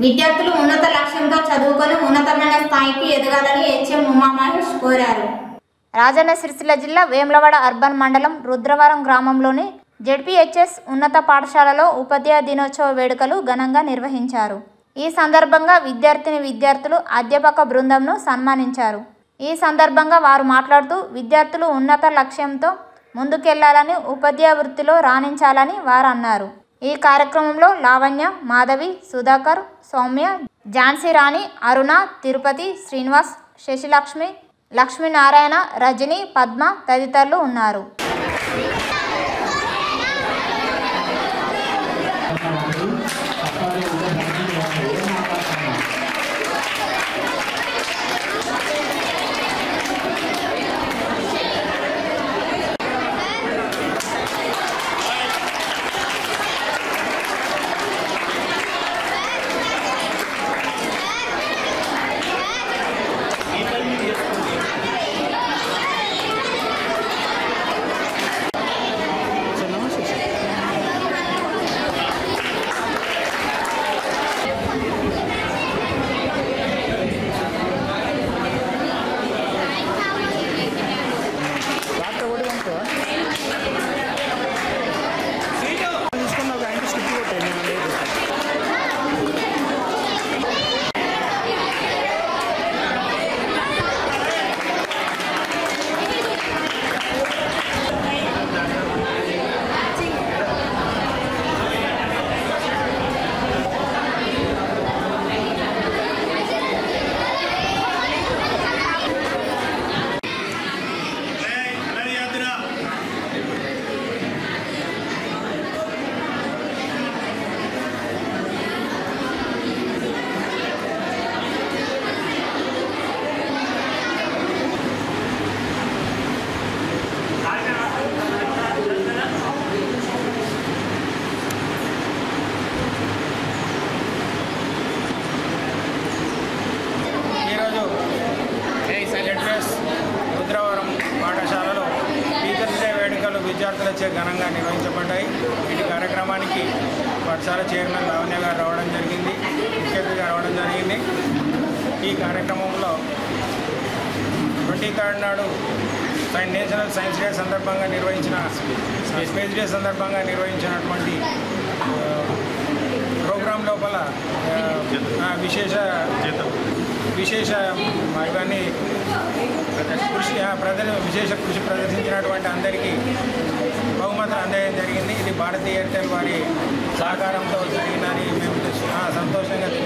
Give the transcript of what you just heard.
విద్యార్థులు ఉన్నత లక్ష్యంతో చదువుకొని ఉన్నతమైన స్థాయికి ఎదగాలని హెచ్ఎం ఉమా మహేష్ కోరారు రాజన్న సిరిసిల్ల జిల్లా వేములవాడ అర్బన్ మండలం రుద్రవరం గ్రామంలోని జెడ్పీహెచ్ఎస్ ఉన్నత పాఠశాలలో ఉపాధ్యాయ దినోత్సవ వేడుకలు ఘనంగా నిర్వహించారు ఈ సందర్భంగా విద్యార్థిని విద్యార్థులు అధ్యాపక బృందంను సన్మానించారు ఈ సందర్భంగా వారు మాట్లాడుతూ విద్యార్థులు ఉన్నత లక్ష్యంతో ముందుకెళ్లాలని ఉపాధ్యాయ వృత్తిలో రాణించాలని వారు అన్నారు ఈ కార్యక్రమంలో లావణ్య మాధవి సుధాకర్ సౌమ్య ఝాన్సీ రాణి అరుణ తిరుపతి శ్రీనివాస్ శశిలక్ష్మి లక్ష్మీనారాయణ రజని పద్మ తదితరులు ఉన్నారు తీసుకున్న ఒక ఆయన స్కిప్ కొట్టాను నేను లేదు ఈరోజు జెడ్ఎస్ రుద్రవరం పాఠశాలలో టీచర్స్ డే వేడుకలు విద్యార్థులచే ఘనంగా నిర్వహించబడ్డాయి ఈ కార్యక్రమానికి పాఠశాల చైర్మన్ లావణ్య గారు రావడం జరిగింది ముఖ్య అతిథిగా రావడం జరిగింది ఈ కార్యక్రమంలో ట్వంటీ థర్డ్ నాడు సై- నేషనల్ సైన్స్ డే సందర్భంగా నిర్వహించిన స్పేస్ డే సందర్భంగా నిర్వహించినటువంటి ఆ, ప్రోగ్రాం లోపల ఆ, ఆ, విశేష విశేష ఇవన్నీ కృషి ఆ, ప్రజలు విశేష కృషి ప్రదర్శించినటువంటి అందరికీ బహుమతులు అందజేయడం జరిగింది ఇది భారతీయ ఎయిర్టెల్ వారి సహకారంతో జరిగిందని మేము ఆ, సంతోషంగా